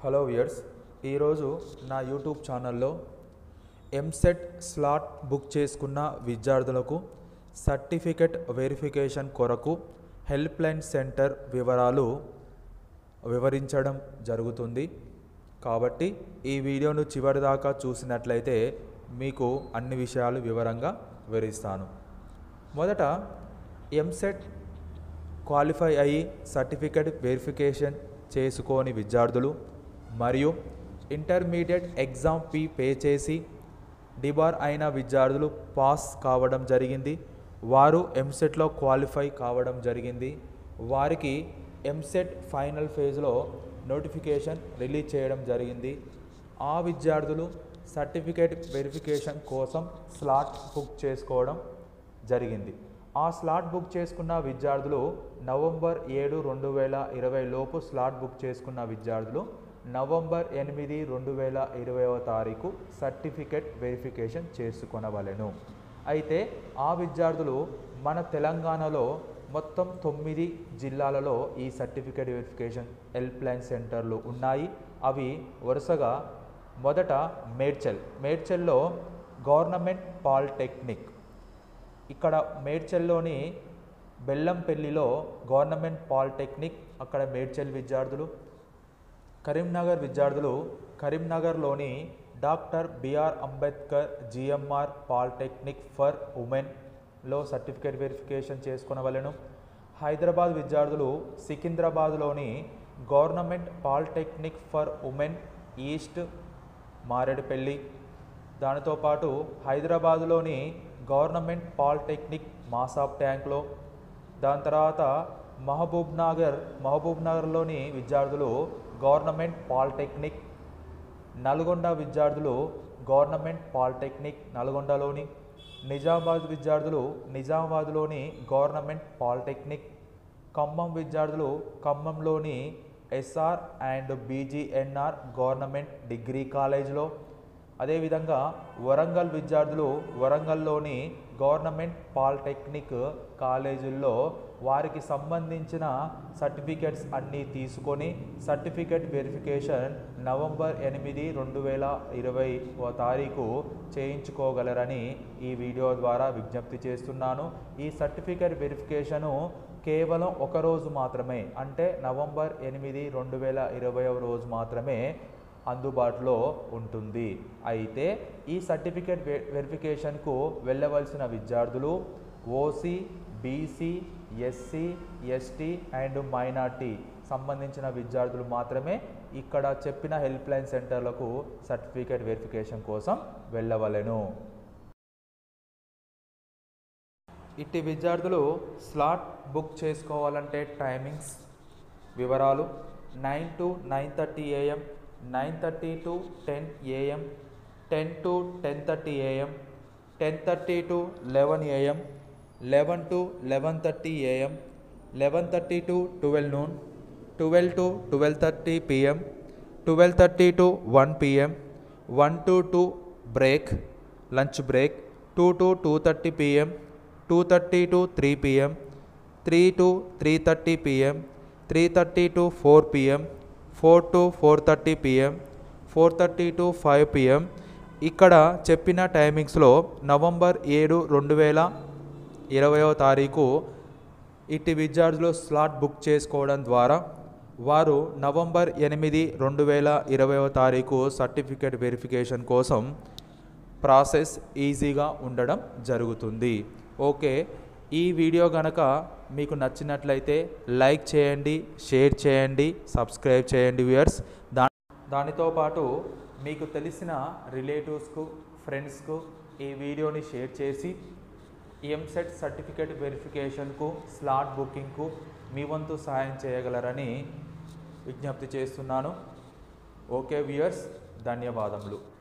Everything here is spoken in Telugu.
హలో వియర్స్ ఈరోజు నా యూట్యూబ్ ఛానల్లో ఎంసెట్ స్లాట్ బుక్ చేసుకున్న విద్యార్థులకు సర్టిఫికెట్ వెరిఫికేషన్ కొరకు హెల్ప్ లైన్ సెంటర్ వివరాలు వివరించడం జరుగుతుంది కాబట్టి ఈ వీడియోను చివరిదాకా చూసినట్లయితే మీకు అన్ని విషయాలు వివరంగా వివరిస్తాను మొదట ఎంసెట్ క్వాలిఫై అయ్యి సర్టిఫికెట్ వెరిఫికేషన్ చేసుకోని విద్యార్థులు మరియు ఇంటర్మీడియట్ ఎగ్జామ్ ఫీ పే చేసి డిబార్ అయిన విద్యార్థులు పాస్ కావడం జరిగింది వారు ఎంసెట్లో క్వాలిఫై కావడం జరిగింది వారికి ఎంసెట్ ఫైనల్ ఫేజ్లో నోటిఫికేషన్ రిలీజ్ చేయడం జరిగింది ఆ విద్యార్థులు సర్టిఫికేట్ వెరిఫికేషన్ కోసం స్లాట్ బుక్ చేసుకోవడం జరిగింది ఆ స్లాట్ బుక్ చేసుకున్న విద్యార్థులు నవంబర్ ఏడు రెండు వేల ఇరవై లోపు స్లాట్ బుక్ చేసుకున్న విద్యార్థులు నవంబర్ ఎనిమిది రెండు వేల ఇరవైవ తారీఖు సర్టిఫికెట్ వెరిఫికేషన్ చేసుకొనవలెను అయితే ఆ విద్యార్థులు మన తెలంగాణలో మొత్తం తొమ్మిది జిల్లాలలో ఈ సర్టిఫికేట్ వెరిఫికేషన్ హెల్ప్ లైన్ సెంటర్లు ఉన్నాయి అవి వరుసగా మొదట మేడ్చల్ మేడ్చల్లో గవర్నమెంట్ పాలిటెక్నిక్ ఇక్కడ మేడ్చల్లోని బెల్లంపల్లిలో గవర్నమెంట్ పాలిటెక్నిక్ అక్కడ మేడ్చల్ విద్యార్థులు కరీంనగర్ విద్యార్థులు కరీంనగర్లోని doctor B R Ambedkar G M R polytechnic for ఉమెన్లో సర్టిఫికేట్ వెరిఫికేషన్ చేసుకునవలెను హైదరాబాద్ విద్యార్థులు సికింద్రాబాద్లోని government polytechnic for women east Maredpally దానితో పాటు హైదరాబాదులోని గవర్నమెంట్ పాలిటెక్నిక్ మాసాబ్ ట్యాంక్లో దాని తర్వాత మహబూబ్ నగర్ మహబూబ్ నగర్లోని విద్యార్థులు గవర్నమెంట్ పాలిటెక్నిక్ నల్గొండ విద్యార్థులు గవర్నమెంట్ పాలిటెక్నిక్ నల్గొండలోని నిజామాబాద్ విద్యార్థులు నిజామాబాద్లోని గవర్నమెంట్ పాలిటెక్నిక్ ఖమ్మం విద్యార్థులు ఖమ్మంలోని S R and B G N R government degree కాలేజ్లో అదేవిధంగా వరంగల్ విద్యార్థులు వరంగల్లోని గవర్నమెంట్ పాలిటెక్నిక్ కాలేజీల్లో వారికి సంబంధించిన సర్టిఫికెట్స్ అన్నీ తీసుకొని సర్టిఫికెట్ వెరిఫికేషన్ నవంబర్ ఎనిమిది రెండు వేల ఇరవై తారీఖు చేయించుకోగలరని ఈ వీడియో ద్వారా విజ్ఞప్తి చేస్తున్నాను ఈ సర్టిఫికెట్ వెరిఫికేషను కేవలం ఒక రోజు మాత్రమే అంటే నవంబర్ ఎనిమిది రెండు వేల ఇరవై రోజు మాత్రమే అందుబాటులో ఉంటుంది అయితే ఈ సర్టిఫికేట్ వె వెరిఫికేషన్కు వెళ్ళవలసిన విద్యార్థులు OC BC SC ST and minority సంబంధించిన విద్యార్థులు మాత్రమే ఇక్కడ చెప్పిన హెల్ప్ లైన్ సెంటర్లకు సర్టిఫికేట్ వెరిఫికేషన్ కోసం వెళ్ళవలెను ఇట్టి విద్యార్థులు స్లాట్ బుక్ చేసుకోవాలంటే టైమింగ్స్ వివరాలు nine to nine thirty AM nine thirty to ten AM ten to ten thirty AM ten thirty to eleven AM eleven to eleven thirty AM eleven thirty to twelve noon twelve to twelve thirty PM twelve thirty to one PM one to two break lunch break two to two thirty PM two thirty to three PM three to three thirty PM three thirty to four PM four to four thirty PM four thirty to five PM ఇక్కడ చెప్పిన టైమింగ్స్లో నవంబర్ ఏడు రెండు వేల ఇరవయో తారీఖు ఇట్టి విద్యార్థులు స్లాట్ బుక్ చేసుకోవడం ద్వారా వారు నవంబర్ ఎనిమిది రెండు వేల ఇరవయో తారీఖు సర్టిఫికేట్ వెరిఫికేషన్ కోసం ప్రాసెస్ ఈజీగా ఉండడం జరుగుతుంది ఓకే ఈ వీడియో గనక మీకు నచ్చినట్లయితే లైక్ చేయండి షేర్ చేయండి సబ్స్క్రైబ్ చేయండి వ్యూయర్స్ దా దానితో పాటు మీకు తెలిసిన రిలేటివ్స్కు ఫ్రెండ్స్కు ఈ వీడియోని షేర్ చేసి ఎంసెట్ సర్టిఫికేట్ వెరిఫికేషన్కు స్లాట్ బుకింగ్కు మీ వంతు సాయం చేయగలరని విజ్ఞప్తి చేస్తున్నాను ఓకే వ్యూయర్స్ ధన్యవాదములు